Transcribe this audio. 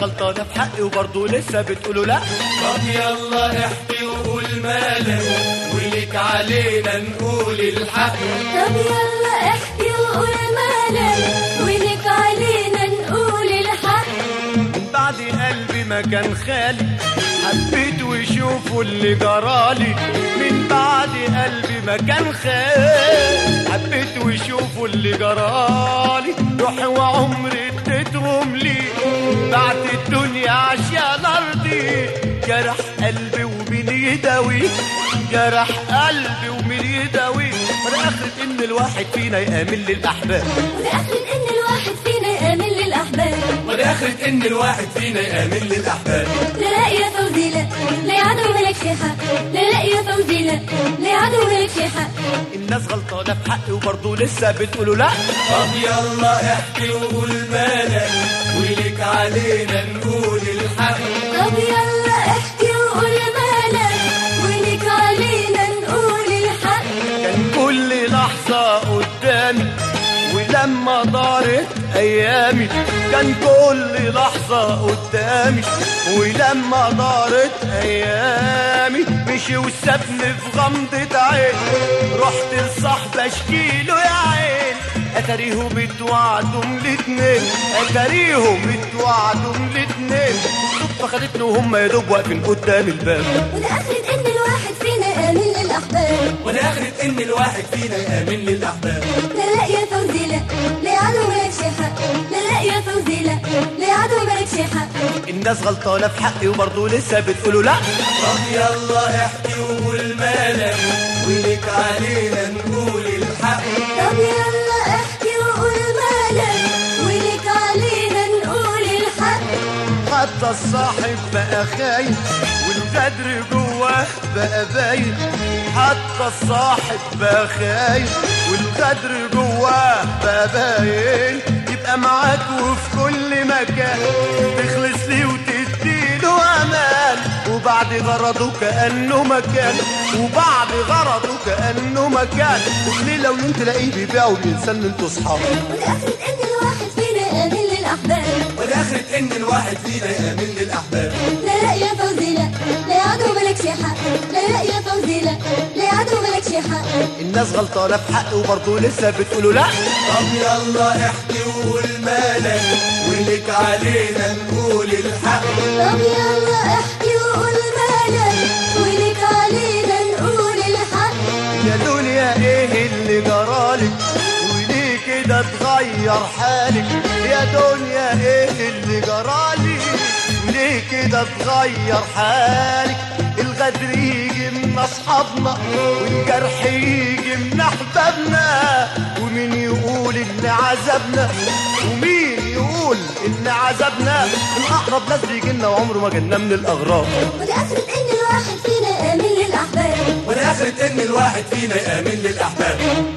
غلطانه في حقي وبرضه لسه بتقولوا لا طب يلا احكي وقول مالك ولك علينا نقول الحق طب يلا احكي وقول مالك ولك علينا نقول الحق من بعد قلبي ما كان خالي حبيت وشوفوا اللي جرالي من بعد قلبي ما كان خالي حبيت وشوفوا اللي جرالي روحي وعمري اديتهم لي بعد الدنيا عشان ارضي جرح قلبي ومين يداوي جرح قلبي ومين يداوي والاخر ان الواحد فينا يامن للاحباب ولآخر إن الواحد فينا يآمن للأحباب ولآخرة إن الواحد فينا يآمن للأحباب لا لا يا فوزي لا لا يا عدو ملك شي حق لا لا يا فوزي لا لا يا عدو ملك شي حق الناس غلطانه في حقي وبرضه لسه بتقولوا لا طب يلا احكي وقول مالك ولك علينا نقول الحق طب يلا احكي وقول مالك ولك علينا نقول الحق كان كل لحظة قدامي ولما دارت أيامي كان كل لحظة قدامي ولما دارت أيامي مشي وسابني في غمضة عين رحت لصاحبي أشكيله يا عين أتاريهم اتوعدهم الاتنين أتاريهم اتوعدهم الاتنين الصدفة خدتني وهم يا دوب واقفين قدام الباب ولآخر إن الواحد فينا يآمن للأحباب ولآخرة إن الواحد فينا يآمن للأحباب لا لا يا فوزي لا لا يا عدو ملك شي حق لا لا يا فوزي لا لا يا عدو ملك شي حق الناس غلطانة في حقي وبرضه لسه بتقولوا لا طب يلا احكي وقول مالك ولك علينا نقول الحق طب يلا احكي وقول مالك ولك علينا نقول الحق حتى الصاحب بقى خاين والغدر جواه بقى باين حتى الصاحب بقى خاين والغدر جواه بقى باين يبقى معاك وفي كل مكان تخلص لي وتديله امان وبعد غرضه كانه مكان وبعد غرضه كانه مكان وفي ليله ويوم تلاقيه بيبيع وبينسى ان انتوا اصحاب والآخر إن الواحد فينا يآمن للأحباب ولآخرة إن الواحد فينا يآمن للأحباب لا لا يا فوزي لا لا يا عدو ملك شي حق لا لا يا فوزي لا لا يا عدو ملك شي حق الناس غلطانه في حقي وبرضه لسه بتقولوا لا طب يلا احكي وقول مالك ولك علينا نقول الحق طب يلا احكي وقول مالك ولك علينا نقول الحق يا دنيا ايه اللي جرالك وليه كده اتغير حالك يا دنيا ايه اللي جرالك وليه كده اتغير حالك الغدر يجي من اصحابنا والجرح يجي من احبابنا ومين يقول ان عذابنا ومين يقول ان عذابنا الاقرب ناس بيجي لنا وعمره ما جالنا من الاغراب والآخر إن الواحد فينا يآمن للأحباب ولآخرة إن الواحد فينا يآمن للأحباب